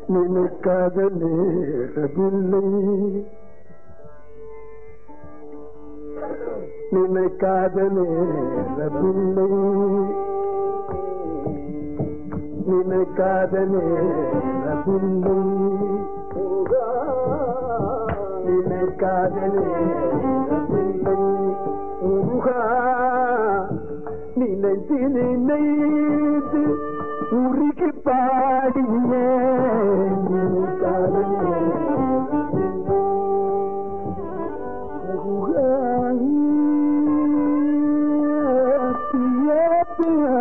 நினைக்காத நேரமில்லை நினைக்காத நேரமில்லை நினைக்காத நேரமில்லை நினைக்காத நேரமில்லை முருகா நினைத்து நினைத்து உருகி பாடிய நினைக்காத நேரமில்லை. முருகா, பியா, பியா.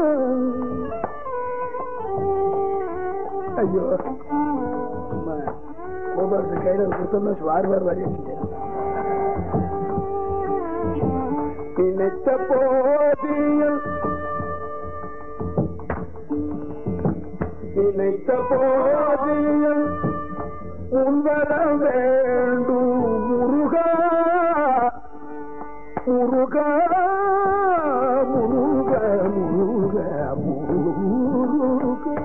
ஐயோ அம்மா, மொபைல் கையில கொடுத்தோம்னா வார் வார் வரையிச்சு நினைத்த போதியில் நினைத்த போதியில் உன்வர வேண்டும் முருகா முருகா முருக முருக முருக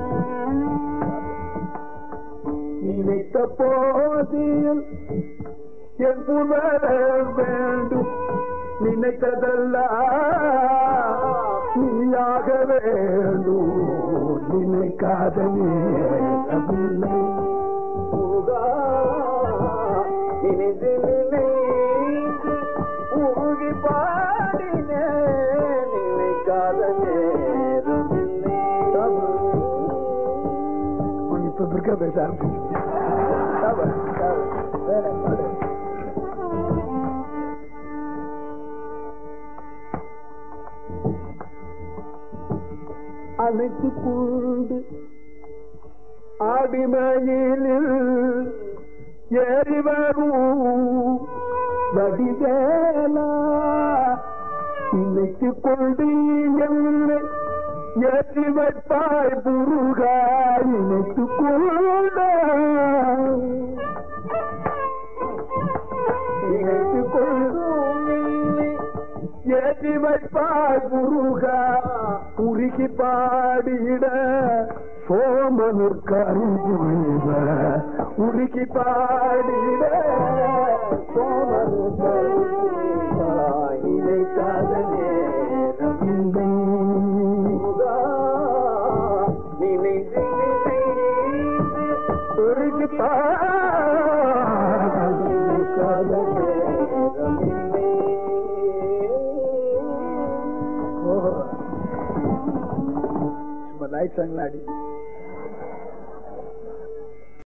நினைத்த போதில் என் புதர வேண்டும் நினைத்ததெல்லாம் நீயாக வேண்டும் நினைக்காத நேரமில்லை முருகா, நினைத்து நினைத்து உருகி பாடினேன் நினைக்காத நேரமில்லை உன் இப்ப இருக்க பேச ஆரம்பிச்சு அணைத்து கொண்டு ஆடிமயிலில் ஏறி வரும் வடிவேலா நினைத்து கொண்டு என்னை ஏற்றி வைப்பாய் புருகா நினைத்து கொண்ட நினைத்து கொள்ளும் ஏற்றி வைப்பாய் புருகா உருகி பாடிட சோமனூர் கருங்குவ உருகி பாடிட சோமனூர் கருங்குவ நினைக்காத நேரம் இல்லை நினைத்து நினைத்து உருகி பாடிட நேரம் இல்லை சும்மா லைட் சாங்லாம் அடி